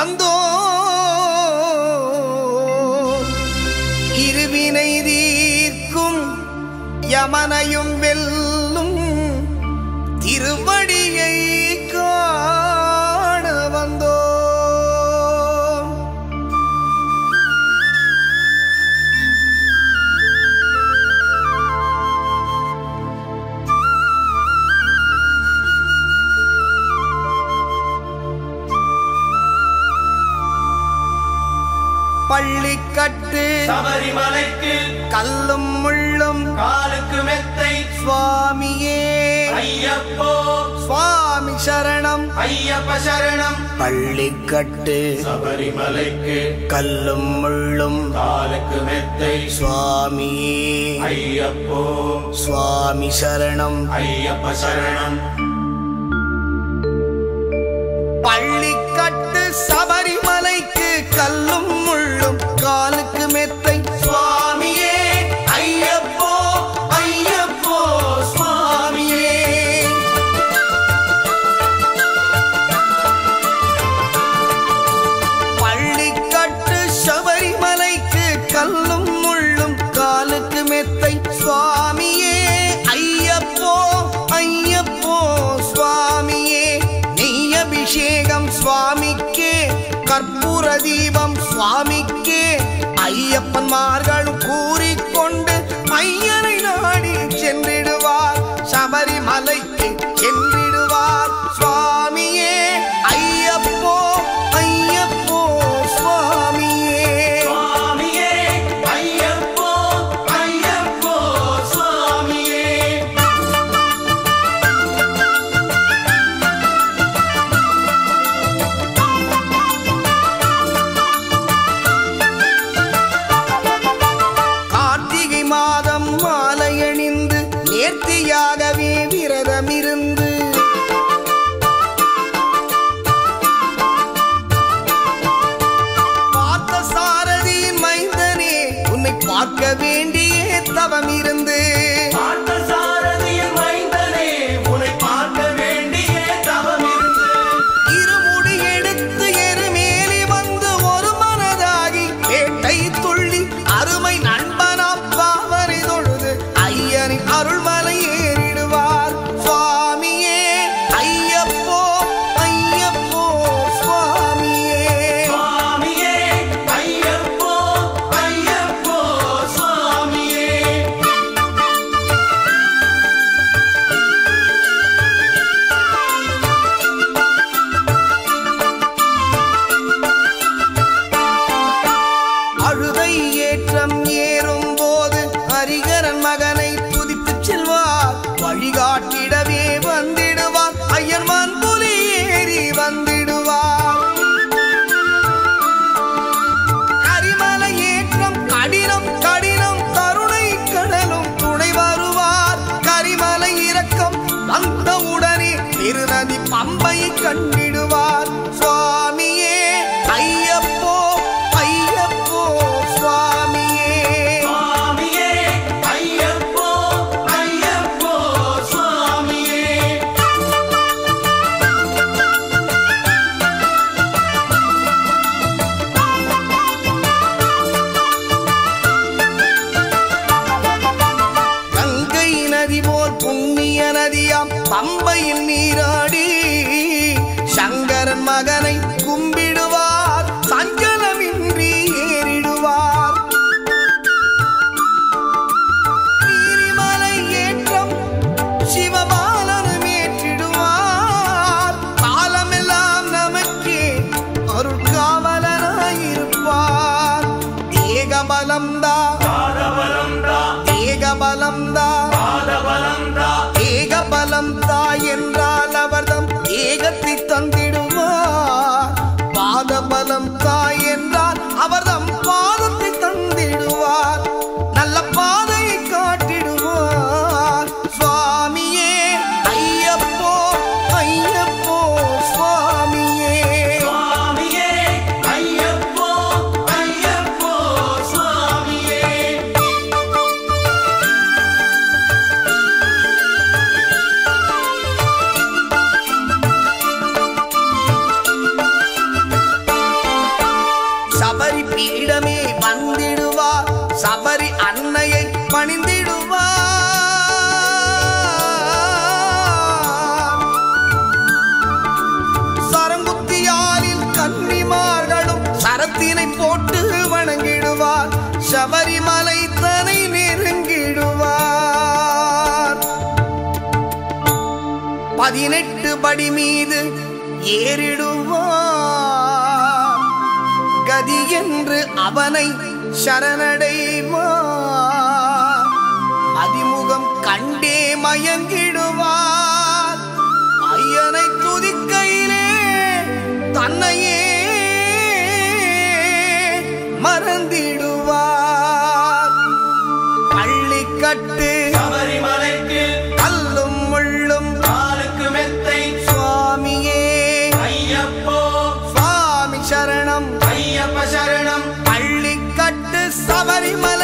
வந்தோ இருவினை தீர்க்கும் யமனையும் வெல்லும் திருவடியை காண வந்தோ பள்ளிக்கட்டு சபரிமலைக்கு கல்லும் முள்ளும் காலுக்கு மெத்தை சுவாமியே ஐயப்போ சுவாமி சரணம் ஐயப்ப சரணம் பள்ளிக்கட்டு சபரிமலைக்கு கல்லும் முள்ளும் காலுக்கு மெத்தை சுவாமியே ஐயப்போ சுவாமி சரணம் ஐயப்ப சரணம் பள்ளிக்கட்டு சபரிமலைக்கு கல்லும் முள்ளும் காலுக்கு மெத்தை சுவாமியே ஐயப்போ ஐயப்போ சுவாமியே பள்ளிக்கட்டு சபரிமலைக்கு கல்லும் முள்ளும் காலுக்கு மெத்தை சுவாமியே ஐயப்போ ஐயப்போ சுவாமியே நெய் அபிஷேகம் சுவாமிக்கே கற்பூர தீபம் சுவாமிக்கே ஐயப்பன்மார்களும் கூறிக்கொண்டு ஐயனை நாடி சென்றிடுவார் சபரிமலைக்கு சென்றிடுவார் சுவாமியே ஐயப்போ ஐயப்போ சுவாமியே சுவாமியே ஐயப்போ ஐயப்போ சுவாமியே கார்த்திகை மாதம் மாலை அணிந்து நேர்த்தியாகவே விரதமிருந்து பார்த்த சாரதியின் மைந்தனே உன்னை பார்க்க வேண்டிய தவம் இருந்து பார்த்த சாரதியின் மைந்தனே உன்னை பார்க்க வேண்டிய தவம் இருந்து இருமுடி எடுத்து எருமேலி வந்து ஒரு மனதாகி வேட்டை துள்ளி அருமை நண்பனாம் பாவனை தொழுது ஐயனின் அருள்மலை ஏறிடுவார் சுவாமியே ஐயப்போ ஐயப்போ சுவாமியே சுவாமியே ஐயப்போ ஐயப்போ சுவாமியே அழுதை ஏற்றம் ஏறும் போது ஹரிகரன் மகனை துதித்துச் செல்வார் வழிகாட்டிடவே வந்திடுவார் ஐயன்மான் புலி ஏறி வந்திடுவார் கரிமலை ஏற்றம் கடினம் கடினம் கருணை கடலும் துணை வருவார் கரிமலை இறக்கம் வந்தவுடனே திருநதி பம்பை கண்டிடுவார் சுவாமியே ஐயப்போ ஐயப்போ சுவாமியே சுவாமியே ஐயப்போ ஐயப்போ சுவாமியே கங்கை நதி போல் புண்ணிய நதியாம் பம்பையில் நீராடி சங்கரன் மகனை கும்பிடுவார் சஞ்சலமின்றி ஏறிடுவார் நீரிமலை ஏற்றம் சிவபாலனும் ஏற்றிடுவார் காலமெல்லாம் நமக்கே அருள் காவலனாயிருப்பார் தேகபலம்தா பாதபலம்தா தேகபலம்தா பாதபலம்தா ஏகபலம் தாய் என்றால் அவர்தம் ஏகத்தை தந்திடுவார் பாதபலம் தாய் என்றால் அவர்தம் பாதத்தை தந்திடுவார் நல்ல பாதையை காட்டிடுவார் சுவாமியே ஐயப்போ ஐயப்போ சுவாமியே சுவாமியே ஐயப்போ ஐயப்போ சுவாமியே சபரி பீடமே வந்திடுவார் சபரி அன்னையை பணிந்திடுவார் சரங்குத்தியாலில் கன்னிமார்களும் சரத்தினை போட்டு வணங்கிடுவார் சபரிமலை தனை நெருங்கிடுவார் பதினெட்டு படி மீது ஏறிடுவார் கதி என்று அவனை சரணடைவார் அதிமுகம் கண்டே மயங்கிடுவார் ஐயனை துதிக்கையிலே தன்னையே மறந்திடுவார் பள்ளி கட்டு சபரிமலைக்கு கல்லும் முள்ளும் காலுக்கு மெத்தை சுவாமியே ஐயப்போ சுவாமி சரணம் ஐயப்ப சரணம் பள்ளி கட்டு சபரிமலை